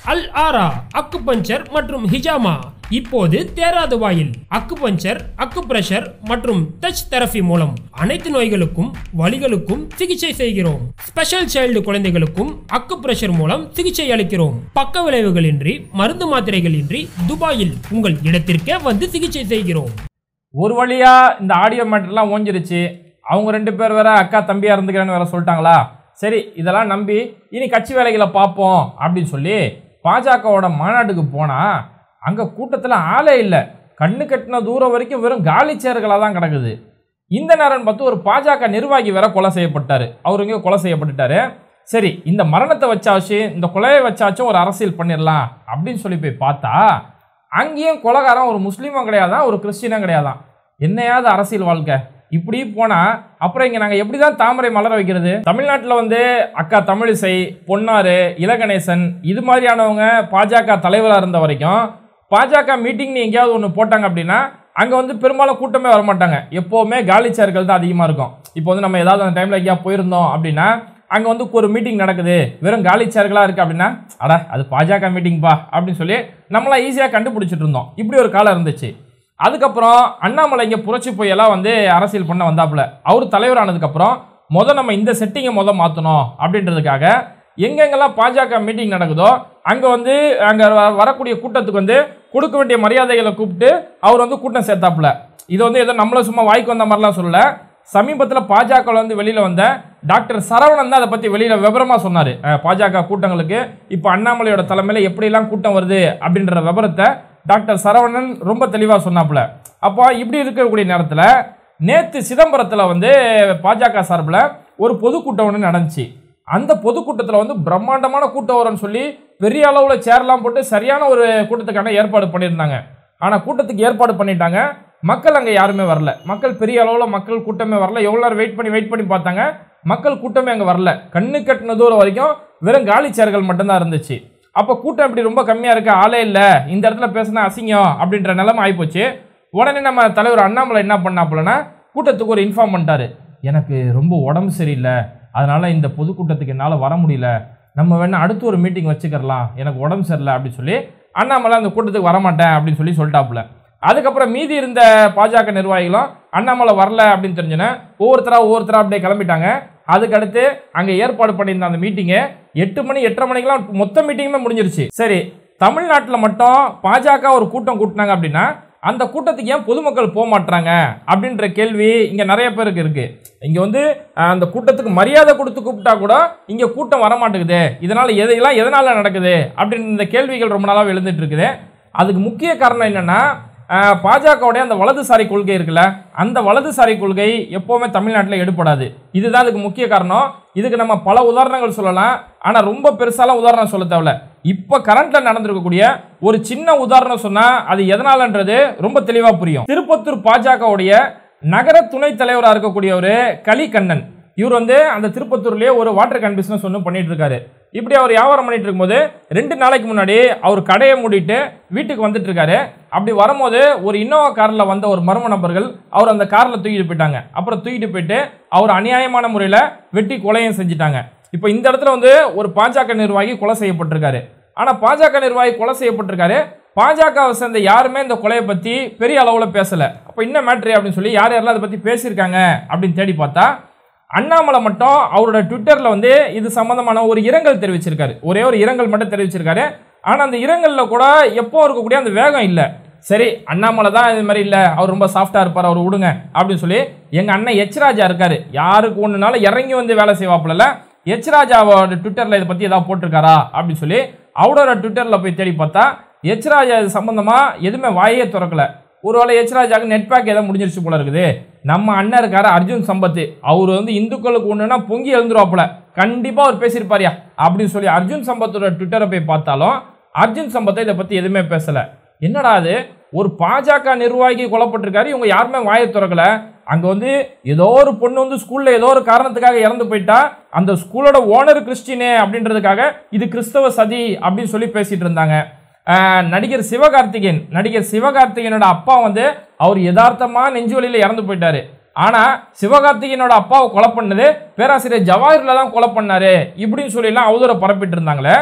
அல் ஆரா அக்குபஞ்சர் மற்றும் ஹிஜாமா இப்போது தேராது வாயில் அக்குபஞ்சர் அக்குப்ரெஷர் மற்றும் டச் தெரபி மூலம் அனைத்து நோய்களுக்கும் வலிகளுக்கும் சிகிச்சை செய்கிறோம் ஸ்பெஷல் சைல்டு குழந்தைகளுக்கும் அக்குப்ரெஷர் மூலம் சிகிச்சை அளிக்கிறோம் பக்க விளைவுகளின்றி மருந்து மாத்திரைகளின்றி துபாயில் உங்கள் இடத்திற்கே வந்து சிகிச்சை செய்கிறோம் ஒரு வழியா இந்த ஆடியோ மேட்டர்லாம் ஓஞ்சிருச்சு அவங்க ரெண்டு பேர் வேற அக்கா தம்பியா இருந்துக்கிறேன்னு வேற சொல்லிட்டாங்களா சரி இதெல்லாம் நம்பி இனி கட்சி வேலைகளை பார்ப்போம் அப்படின்னு சொல்லி பாஜகவோட மாநாட்டுக்கு போனா அங்க கூட்டத்தில் ஆளே இல்லை கண்ணு கட்டின தூரம் வரைக்கும் வெறும் காலி சேர்களாக தான் கிடக்குது இந்த நேரம் பார்த்து ஒரு பாஜக நிர்வாகி வேற கொலை செய்யப்பட்டாரு அவர் இங்கே கொலை செய்யப்பட்டுட்டாரு சரி இந்த மரணத்தை வச்சாச்சு இந்த கொலையை வச்சாச்சும் ஒரு அரசியல் பண்ணிடலாம் அப்படின்னு சொல்லி போய் பார்த்தா அங்கேயும் கொலகாரன் ஒரு முஸ்லீமும் கிடையாதான் ஒரு கிறிஸ்டினும் கிடையாதான் என்னையாவது அரசியல் வாழ்க்கை இப்படி போனால் அப்புறம் இங்கே நாங்கள் எப்படி தான் தாமரை மலர வைக்கிறது தமிழ்நாட்டில் வந்து அக்கா தமிழிசை பொன்னாரு இலகணேசன் இது மாதிரியானவங்க பாஜக தலைவராக இருந்த வரைக்கும் பாஜக மீட்டிங்னு எங்கேயாவது ஒன்று போட்டாங்க அப்படின்னா அங்கே வந்து பெரும்பாலும் கூட்டமே வரமாட்டாங்க எப்போவுமே காலி சேர்கள் தான் அதிகமாக இருக்கும் இப்போ வந்து நம்ம ஏதாவது அந்த டைமில் எங்கேயா போயிருந்தோம் அப்படின்னா அங்கே வந்து ஒரு மீட்டிங் நடக்குது வெறும் காலி சேர்களாக இருக்குது அப்படின்னா அட அது பாஜக மீட்டிங்ப்பா அப்படின்னு சொல்லி நம்மளாம் ஈஸியாக கண்டுபிடிச்சிட்டு இருந்தோம் இப்படி ஒரு காலம் இருந்துச்சு அதுக்கப்புறம் அண்ணாமலை இங்கே புரட்சி புயலாக வந்து அரசியல் பண்ண வந்தாப்புல அவர் தலைவரானதுக்கப்புறம் முத நம்ம இந்த செட்டிங்கை முத மாற்றணும் அப்படின்றதுக்காக எங்கெங்கெல்லாம் பாஜக மீட்டிங் நடக்குதோ அங்கே வந்து அங்கே வரக்கூடிய கூட்டத்துக்கு வந்து கொடுக்க வேண்டிய மரியாதைகளை கூப்பிட்டு அவர் வந்து கூட்டம் சேர்த்தாப்புல இது வந்து ஏதோ நம்மள சும்மா வாய்க்கு வந்த மாதிரிலாம் சொல்லல சமீபத்தில் பாஜக வந்து வெளியில் வந்த டாக்டர் சரவணன் தான் அதை பற்றி வெளியில் விவரமாக சொன்னார் பாஜக கூட்டங்களுக்கு இப்போ அண்ணாமலையோட தலைமையில் எப்படிலாம் கூட்டம் வருது அப்படின்ற விவரத்தை டாக்டர் சரவணன் ரொம்ப தெளிவாக சொன்னாப்புல அப்போ இப்படி இருக்கக்கூடிய நேரத்தில் நேற்று சிதம்பரத்தில் வந்து பாஜக சார்பில் ஒரு பொதுக்கூட்டம் ஒன்று நடந்துச்சு அந்த பொதுக்கூட்டத்தில் வந்து பிரம்மாண்டமான கூட்டம் வரும்னு சொல்லி பெரிய அளவில் சேர்லாம் போட்டு சரியான ஒரு கூட்டத்துக்கான ஏற்பாடு பண்ணியிருந்தாங்க ஆனால் கூட்டத்துக்கு ஏற்பாடு பண்ணிட்டாங்க மக்கள் அங்கே யாருமே வரல மக்கள் பெரிய அளவில் மக்கள் கூட்டமே வரல எவ்வளோ நேரம் வெயிட் பண்ணி வெயிட் பண்ணி பார்த்தாங்க மக்கள் கூட்டமே அங்கே வரல கண்ணு கட்டின தூரம் வரைக்கும் வெறும் காலி சேர்கள் மட்டும்தான் இருந்துச்சு அப்போ கூட்டம் இப்படி ரொம்ப கம்மியாக இருக்க ஆளே இல்லை இந்த இடத்துல பேசினா அசிங்கம் அப்படின்ற நிலைமை ஆகிப்போச்சு உடனே நம்ம தலைவர் அண்ணாமலை என்ன பண்ணாப்புலன்னா கூட்டத்துக்கு ஒரு இன்ஃபார்ம் பண்ணிட்டாரு எனக்கு ரொம்ப உடம்பு சரியில்லை அதனால் இந்த பொதுக்கூட்டத்துக்கு என்னால் வர முடியல நம்ம வேணா அடுத்து ஒரு மீட்டிங் வச்சுக்கிறலாம் எனக்கு உடம்பு சரியில்லை அப்படின்னு சொல்லி அண்ணாமலை அந்த கூட்டத்துக்கு வரமாட்டேன் அப்படின்னு சொல்லி சொல்லிட்டாப்புல அதுக்கப்புறம் மீதி இருந்த பாஜக நிர்வாகிகளும் அண்ணாமலை வரல அப்படின்னு தெரிஞ்சுனே ஒவ்வொருத்தரா ஒவ்வொருத்தரா அப்படியே கிளம்பிட்டாங்க அதுக்கடுத்து அங்கே ஏற்பாடு பண்ணியிருந்த அந்த மீட்டிங்கு எட்டு மணி எட்டரை மணிக்கெல்லாம் மொத்த மீட்டிங்குமே முடிஞ்சிருச்சு சரி தமிழ்நாட்டில் மட்டும் பாஜக ஒரு கூட்டம் கூட்டினாங்க அப்படின்னா அந்த கூட்டத்துக்கு ஏன் பொதுமக்கள் போக மாட்டாங்க அப்படின்ற கேள்வி இங்கே நிறைய பேருக்கு இருக்கு இங்கே வந்து அஹ், அந்த கூட்டத்துக்கு மரியாதை கொடுத்து கூப்பிட்டா கூட இங்கே கூட்டம் வர மாட்டேங்குது இதனால் எதையெல்லாம் எதனால் நடக்குது அப்படின்ற இந்த கேள்விகள் ரொம்ப நாளாக எழுந்துட்டு இருக்குது அதுக்கு முக்கிய காரணம் என்னன்னா அஹ், பாஜகவுடைய அந்த வலதுசாரி கொள்கை இருக்குல்ல அந்த வலதுசாரி கொள்கை எப்போவுமே தமிழ்நாட்டில் எடுபடாது இதுதான் அதுக்கு முக்கிய காரணம் இதுக்கு நம்ம பல உதாரணங்கள் சொல்லலாம் ஆனால் ரொம்ப பெருசாலாம் உதாரணம் சொல்ல தேவையில்ல இப்போ கரண்ட்ல நடந்திருக்கக்கூடிய ஒரு சின்ன உதாரணம் சொன்னால் அது எதனாலன்றது ரொம்ப தெளிவாக புரியும் திருப்பத்தூர் பாஜகவுடைய நகர துணைத் தலைவராக இருக்கக்கூடியவர் கலிகண்ணன் இவர் வந்து அந்த திருப்பத்தூர்லேயே ஒரு வாட்டர் கேன் பிஸ்னஸ் ஒன்று பண்ணிட்டு இருக்காரு இப்படி அவர் வியாபாரம் பண்ணிட்டு இருக்கும்போது ரெண்டு நாளைக்கு முன்னாடி அவர் கடையை மூடிட்டு வீட்டுக்கு வந்துட்டு இருக்காரு அப்படி வரும்போது ஒரு இன்னோவா காரில் வந்த ஒரு மர்ம நபர்கள் அவர் அந்த காரில் தூக்கிட்டு போயிட்டாங்க அப்புறம் தூக்கிட்டு போயிட்டு அவர் அநியாயமான முறையில் வெட்டி கொலையும் செஞ்சுட்டாங்க இப்போ இந்த இடத்துல வந்து ஒரு பாஜக நிர்வாகி கொலை செய்யப்பட்டிருக்காரு ஆனால் பாஜக நிர்வாகி கொலை செய்யப்பட்டிருக்காரு பாஜகவை சேர்ந்த யாருமே இந்த கொலையை பற்றி பெரிய அளவில் பேசலை அப்போ என்ன மேட்ரு அப்படின்னு சொல்லி யார் யாரெல்லாம் அதை பற்றி பேசியிருக்காங்க அப்படின்னு தேடி பார்த்தா அண்ணாமலை மட்டும் அவரோட ட்விட்டரில் வந்து இது சம்மந்தமான ஒரு இரங்கல் தெரிவிச்சிருக்காரு ஒரே ஒரு இரங்கல் மட்டும் தெரிவிச்சிருக்காரு ஆனால் அந்த இரங்கலில் கூட எப்போ இருக்கக்கூடிய அந்த வேகம் இல்லை சரி அண்ணாமலை தான் இது மாதிரி இல்லை அவர் ரொம்ப சாஃப்டாக இருப்பார் அவர் விடுங்க அப்படின்னு சொல்லி எங்கள் அண்ணன் எச் ராஜா இருக்காரு யாருக்கு ஒன்றுனாலும் இறங்கி வந்து வேலை செய்வாப்புல எச் ராஜாவோட ட்விட்டரில் இதை பற்றி ஏதாவது போட்டிருக்காரா அப்படின்னு சொல்லி அவரோட ட்விட்டரில் போய் தேடி பார்த்தா எச் ராஜா இது சம்மந்தமாக எதுவுமே வாயே திறக்கல ஒருவேளை எச் ராஜாவுக்கு நெட் பேக் ஏதோ முடிஞ்சிருச்சு போல இருக்குது நம்ம அண்ணன் இருக்காரு அர்ஜுன் சம்பத் அவர் வந்து இந்துக்களுக்கு ஒன்றுனா பொங்கி எழுந்துருவாப்புல கண்டிப்பாக அவர் பேசியிருப்பாரியா அப்படின்னு சொல்லி அர்ஜுன் சம்பத்தோட ட்விட்டரை போய் பார்த்தாலும் அர்ஜுன் சம்பத்தை இதை பற்றி எதுவுமே பேசலை என்னடா அது ஒரு பாஜக நிர்வாகி கொல்லப்பட்டிருக்காரு இவங்க யாருமே வாயை திறக்கல அங்கே வந்து ஏதோ ஒரு பொண்ணு வந்து ஸ்கூலில் ஏதோ ஒரு காரணத்துக்காக இறந்து போயிட்டா அந்த ஸ்கூலோட ஓனர் கிறிஸ்டினே அப்படின்றதுக்காக இது கிறிஸ்தவ சதி அப்படின்னு சொல்லி பேசிட்டு இருந்தாங்க ஆஹ் நடிகர் சிவகார்த்திகேயன் நடிகர் சிவகார்த்திகேயனோட அப்பா வந்து அவர் யதார்த்தமா நெஞ்சு வலியில் இறந்து போயிட்டாரு ஆனா சிவகார்த்திகேயனோட அப்பாவை கொலை பண்ணது பேராசிரியர் ஜவாஹர்ல தான் கொலை பண்ணாரு இப்படின்னு சொல்லிலாம் அவதூற பரப்பிட்டு இருந்தாங்களே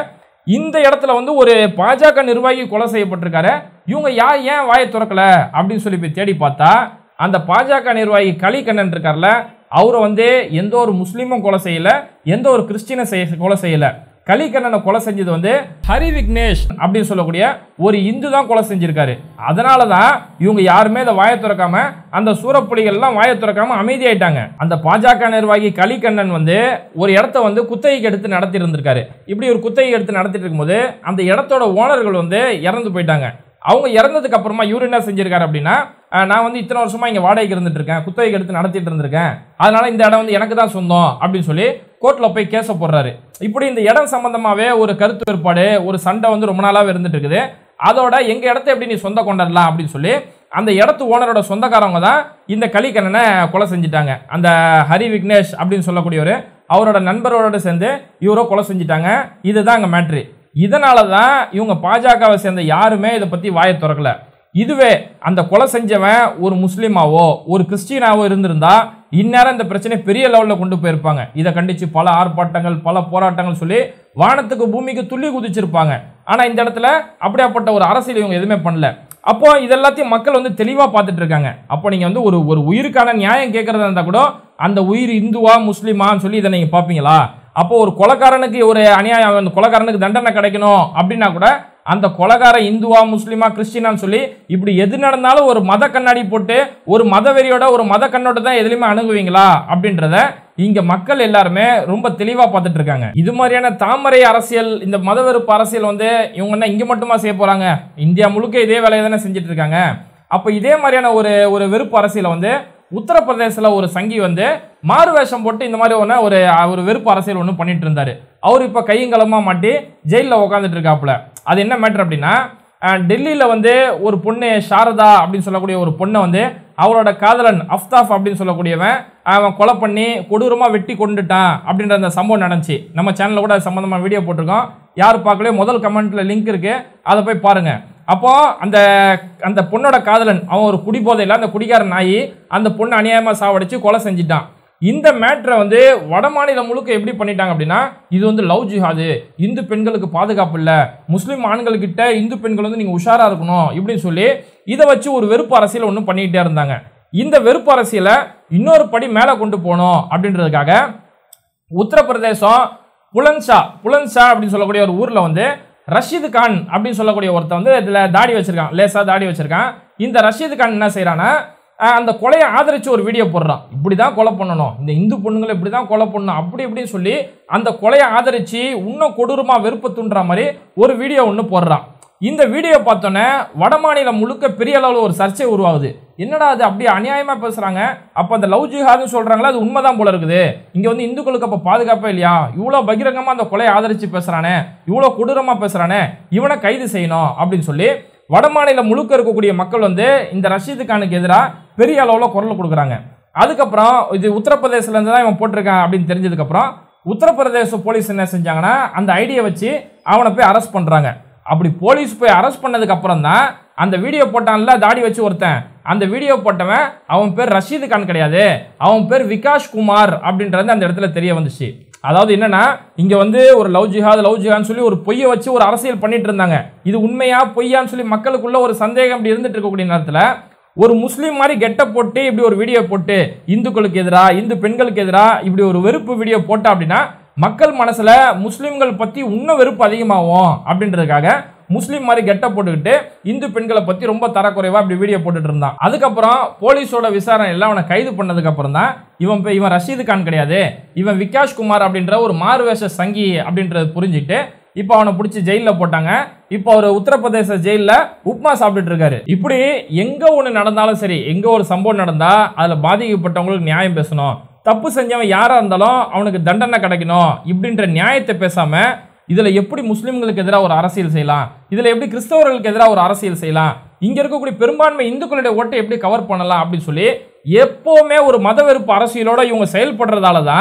இந்த இடத்துல வந்து ஒரு பாஜக நிர்வாகி கொலை செய்யப்பட்டிருக்காரு இவங்க யார் ஏன் வாயை திறக்கல அப்படின்னு சொல்லி போய் தேடி பார்த்தா அந்த பாஜக நிர்வாகி கலிகண்ணன் இருக்கார்ல அவரை வந்து எந்த ஒரு முஸ்லீமும் கொலை செய்யல எந்த ஒரு கிறிஸ்டினை செய்ய கொலை செய்யல கலிகண்ணனை கொலை செஞ்சது வந்து ஹரி விக்னேஷ் அப்படின்னு சொல்லக்கூடிய ஒரு இந்து தான் கொலை செஞ்சிருக்காரு அதனால தான் இவங்க யாருமே இதை வாயை திறக்காம அந்த சூரப்புலிகள்லாம் வாயை திறக்காம அமைதியாயிட்டாங்க அந்த பாஜக நிர்வாகி கலிகண்ணன் வந்து ஒரு இடத்த வந்து குத்தகைக்கு எடுத்து நடத்தி இருந்திருக்காரு இப்படி ஒரு குத்தகை எடுத்து நடத்திட்டு இருக்கும்போது அந்த இடத்தோட ஓனர்கள் வந்து இறந்து போயிட்டாங்க அவங்க இறந்ததுக்கு அப்புறமா இவர் என்ன செஞ்சிருக்காரு அப்படின்னா அஹ், நான் வந்து இத்தனை வருஷமா இங்க வாடகைக்கு இருந்துட்டு இருக்கேன் குத்தகைக்கு எடுத்து நடத்திட்டு இருந்திருக்கேன் அதனால இந்த இடம் வந்து எனக்கு தான் சொந்தம் அப்படின்னு சொல்லி கோர்ட்ல போய் கேஸ போடுறாரு இப்படி இந்த இடம் சம்பந்தமாவே ஒரு கருத்து வேறுபாடு ஒரு சண்டை வந்து ரொம்ப நாளாவே இருந்துட்டு இருக்குது அதோட எங்க இடத்த எப்படி நீ சொந்த கொண்டாடலாம் அப்படின்னு சொல்லி அந்த இடத்து ஓனரோட சொந்தக்காரவங்க தான் இந்த கலிக்கண்ணனை கொலை செஞ்சுட்டாங்க அந்த ஹரி விக்னேஷ் அப்படின்னு சொல்லக்கூடியவர் அவரோட நண்பரோட சேர்ந்து இவரோ கொலை செஞ்சுட்டாங்க இதுதான் அங்கே மேட்ரு இதனால தான் இவங்க பாஜகவை சேர்ந்த யாருமே இதை பற்றி வாயை திறக்கல இதுவே அந்த கொலை செஞ்சவன் ஒரு முஸ்லீமாவோ ஒரு கிறிஸ்டியனாவோ இருந்திருந்தா இந்நேரம் இந்த பிரச்சனை பெரிய லெவலில் கொண்டு போயிருப்பாங்க இதை கண்டித்து பல ஆர்ப்பாட்டங்கள் பல போராட்டங்கள் சொல்லி வானத்துக்கு பூமிக்கு துள்ளி குதிச்சிருப்பாங்க ஆனால் இந்த இடத்துல அப்படியாப்பட்ட ஒரு அரசியல் இவங்க எதுவுமே பண்ணல அப்போ இதெல்லாத்தையும் மக்கள் வந்து தெளிவாக பார்த்துட்டு இருக்காங்க அப்போ நீங்கள் வந்து ஒரு ஒரு உயிருக்கான நியாயம் கேட்கறதா இருந்தால் கூட அந்த உயிர் இந்துவா முஸ்லீமான்னு சொல்லி இதை நீங்கள் பார்ப்பீங்களா அப்போ ஒரு கொலைக்காரனுக்கு ஒரு அநியாயம் அந்த கொலைக்காரனுக்கு தண்டனை கிடைக்கணும் அப்படின்னா கூட அந்த கொலைகார இந்துவா முஸ்லீமா கிறிஸ்டினான்னு சொல்லி இப்படி எது நடந்தாலும் ஒரு மத கண்ணாடி போட்டு ஒரு மத வெறியோட ஒரு மத கண்ணோட தான் எதுலையுமே அணுகுவீங்களா அப்படின்றத இங்க மக்கள் எல்லாருமே ரொம்ப தெளிவா பார்த்துட்டு இருக்காங்க இது மாதிரியான தாமரை அரசியல் இந்த மத வெறுப்பு அரசியல் வந்து இவங்க என்ன இங்க மட்டுமா செய்ய போறாங்க இந்தியா முழுக்க இதே வேலையை தானே செஞ்சுட்டு இருக்காங்க அப்போ இதே மாதிரியான ஒரு ஒரு வெறுப்பு அரசியலை வந்து உத்தரப்பிரதேசத்தில் ஒரு சங்கி வந்து மாறு வேஷம் போட்டு இந்த மாதிரி ஒன்று ஒரு ஒரு வெறுப்பு அரசியல் ஒன்று பண்ணிட்டு இருந்தாரு அவர் இப்போ கையங்கலமாக மாட்டி ஜெயிலில் உட்காந்துட்டு இருக்காப்புல அது என்ன மேட்ரு அப்படின்னா டெல்லியில் வந்து ஒரு பொண்ணு சாரதா அப்படின்னு சொல்லக்கூடிய ஒரு பொண்ணை வந்து அவளோட காதலன் அஃப்தாப் அப்படின்னு சொல்லக்கூடியவன் அவன் கொலை பண்ணி கொடூரமாக வெட்டி கொண்டுட்டான் அப்படின்ற அந்த சம்பவம் நடந்துச்சு நம்ம சேனலில் கூட அது சம்மந்தமாக வீடியோ போட்டிருக்கோம் யார் பார்க்கலையோ முதல் கமெண்ட்ல லிங்க் இருக்கு அதை போய் பாருங்க அப்போ அந்த அந்த பொண்ணோட காதலன் அவன் ஒரு குடிபோதையில் அந்த குடிகார நாயி அந்த பொண்ணு அநியாயமாக சாவடிச்சு கொலை செஞ்சிட்டான் இந்த மேட்ரை வந்து வட மாநிலம் முழுக்க எப்படி பண்ணிட்டாங்க அப்படின்னா இது வந்து லவ் ஜிஹாது இந்து பெண்களுக்கு பாதுகாப்பு இல்லை முஸ்லீம் ஆண்கள்கிட்ட இந்து பெண்கள் வந்து நீங்கள் உஷாராக இருக்கணும் இப்படின்னு சொல்லி இதை வச்சு ஒரு வெறுப்பு அரசியல் ஒன்று பண்ணிக்கிட்டே இருந்தாங்க இந்த வெறுப்பு அரசியலை இன்னொரு படி மேலே கொண்டு போகணும் அப்படின்றதுக்காக உத்தரப்பிரதேசம் புலன்ஷா புலன்ஷா அப்படின்னு சொல்லக்கூடிய ஒரு ஊரில் வந்து ரஷீது கான் அப்படின்னு சொல்லக்கூடிய ஒருத்தன் வந்து இதில் தாடி வச்சிருக்கான் லேசாக தாடி வச்சிருக்கான் இந்த ரஷீது கான் என்ன செய்கிறான்னா அந்த கொலையை ஆதரித்து ஒரு வீடியோ போடுறான் இப்படி தான் கொலை பண்ணணும் இந்த இந்து பொண்ணுங்களை இப்படி தான் கொலை பண்ணணும் அப்படி இப்படின்னு சொல்லி அந்த கொலையை ஆதரித்து இன்னும் கொடூரமாக வெறுப்பு தூண்டுற மாதிரி ஒரு வீடியோ ஒன்று போடுறான் இந்த வீடியோ பார்த்தோன்னே வட மாநிலம் முழுக்க பெரிய அளவில் ஒரு சர்ச்சை உருவாகுது என்னடா அது அப்படியே அநியாயமாக பேசுகிறாங்க அப்போ அந்த லவ் ஜிஹாதுன்னு சொல்கிறாங்களா அது உண்மைதான் போல இருக்குது இங்கே வந்து இந்துக்களுக்கு அப்போ பாதுகாப்பே இல்லையா இவ்வளோ பகிரங்கமாக அந்த கொலையை ஆதரித்து பேசுகிறானே இவ்வளோ கொடூரமாக பேசுகிறானே இவனை கைது செய்யணும் அப்படின்னு சொல்லி வட மாநிலம் முழுக்க இருக்கக்கூடிய மக்கள் வந்து இந்த ரஷீது கானுக்கு எதிராக பெரிய அளவில் குரல் கொடுக்குறாங்க அதுக்கப்புறம் இது உத்தரப்பிரதேசிலேருந்து தான் இவன் போட்டிருக்கான் அப்படின்னு தெரிஞ்சதுக்கப்புறம் உத்தரப்பிரதேச போலீஸ் என்ன செஞ்சாங்கன்னா அந்த ஐடியை வச்சு அவனை போய் அரெஸ்ட் பண்ணுறாங்க அப்படி போலீஸ் போய் அரெஸ்ட் பண்ணதுக்கு அப்புறம் தான் அந்த வீடியோ போட்டான்ல தாடி வச்சு ஒருத்தன் அந்த வீடியோ போட்டவன் அவன் பேர் ரஷீது கான் கிடையாது அவன் பேர் விகாஷ் குமார் அப்படின்றது அந்த இடத்துல தெரிய வந்துச்சு அதாவது என்னன்னா இங்க வந்து ஒரு லவ் ஜிஹாத் லவ் ஜிஹான்னு சொல்லி ஒரு பொய்யை வச்சு ஒரு அரசியல் பண்ணிட்டு இருந்தாங்க இது உண்மையா பொய்யான்னு சொல்லி மக்களுக்குள்ள ஒரு சந்தேகம் இப்படி இருந்துட்டு இருக்கக்கூடிய நேரத்தில் ஒரு முஸ்லீம் மாதிரி கெட்ட போட்டு இப்படி ஒரு வீடியோ போட்டு இந்துக்களுக்கு எதிராக இந்து பெண்களுக்கு எதிராக இப்படி ஒரு வெறுப்பு வீடியோ போட்டா அப்படின்னா மக்கள் மனசுல முஸ்லீம்கள் பத்தி இன்னும் வெறுப்பு அதிகமாகும் அப்படின்றதுக்காக முஸ்லீம் மாதிரி கெட்ட போட்டுக்கிட்டு இந்து பெண்களை பத்தி ரொம்ப தரக்குறைவா இப்படி வீடியோ போட்டுட்டு இருந்தான் அதுக்கப்புறம் போலீஸோட விசாரணை எல்லாம் அவனை கைது பண்ணதுக்கு அப்புறம் தான் இவன் போய் இவன் ரஷீது கான் கிடையாது இவன் விகாஷ் குமார் அப்படின்ற ஒரு மாறுவேஷ சங்கி அப்படின்றத புரிஞ்சுக்கிட்டு இப்போ அவனை பிடிச்சி ஜெயிலில் போட்டாங்க இப்போ அவர் உத்தரப்பிரதேச ஜெயிலில் உப்மா சாப்பிட்டுட்டு இருக்காரு இப்படி எங்க ஒன்று நடந்தாலும் சரி எங்க ஒரு சம்பவம் நடந்தா அதில் பாதிக்கப்பட்டவங்களுக்கு நியாயம் பேசணும் தப்பு செஞ்சவன் யாரா இருந்தாலும் அவனுக்கு தண்டனை கிடைக்கணும் இப்படின்ற நியாயத்தை பேசாம இதுல எப்படி முஸ்லிம்களுக்கு எதிராக ஒரு அரசியல் செய்யலாம் இதுல எப்படி கிறிஸ்தவர்களுக்கு எதிராக ஒரு அரசியல் செய்யலாம் இங்க இருக்கக்கூடிய பெரும்பான்மை இந்துக்களுடைய ஓட்டை எப்படி கவர் பண்ணலாம் அப்படின்னு சொல்லி எப்பவுமே ஒரு மத வெறுப்பு அரசியலோட இவங்க செயல்படுறதால தான்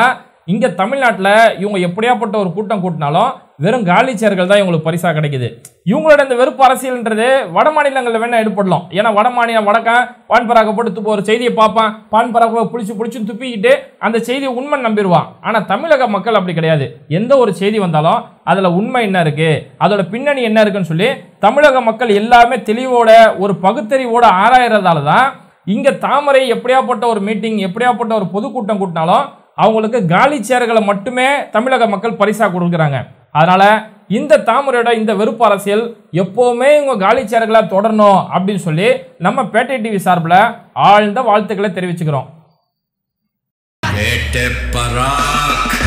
இங்க தமிழ்நாட்டில் இவங்க எப்படியாப்பட்ட ஒரு கூட்டம் கூட்டினாலும் வெறும் காலி சேர்கள் தான் இவங்களுக்கு பரிசா கிடைக்குது இவங்களோட இந்த வெறுப்பு அரசியல்ன்றது வட மாநிலங்களில் வேணா எடுப்படலாம் ஏன்னா வட மாநிலம் வடக்கன் பான் பராக போட்டு துப்ப ஒரு செய்தியை பார்ப்பான் பான் பராக புளிச்சு புளிச்சு துப்பிக்கிட்டு அந்த செய்தியை உண்மை நம்பிடுவான் ஆனா தமிழக மக்கள் அப்படி கிடையாது எந்த ஒரு செய்தி வந்தாலும் அதுல உண்மை என்ன இருக்கு அதோட பின்னணி என்ன இருக்குன்னு சொல்லி தமிழக மக்கள் எல்லாமே தெளிவோட ஒரு பகுத்தறிவோட ஆராயறதால தான் இங்க தாமரை எப்படியாப்பட்ட ஒரு மீட்டிங் எப்படியாப்பட்ட ஒரு பொதுக்கூட்டம் கூட்டினாலும் அவங்களுக்கு காலி சேர்களை மட்டுமே தமிழக மக்கள் பரிசா கொடுக்குறாங்க அதனால இந்த தாமரையோட இந்த வெறுப்பு அரசியல் எப்பவுமே இவங்க காலி சேர்களா தொடரணும் அப்படின்னு சொல்லி நம்ம பேட்டை டிவி சார்பில் ஆழ்ந்த வாழ்த்துக்களை தெரிவிச்சுக்கிறோம் பேட்டை பராக்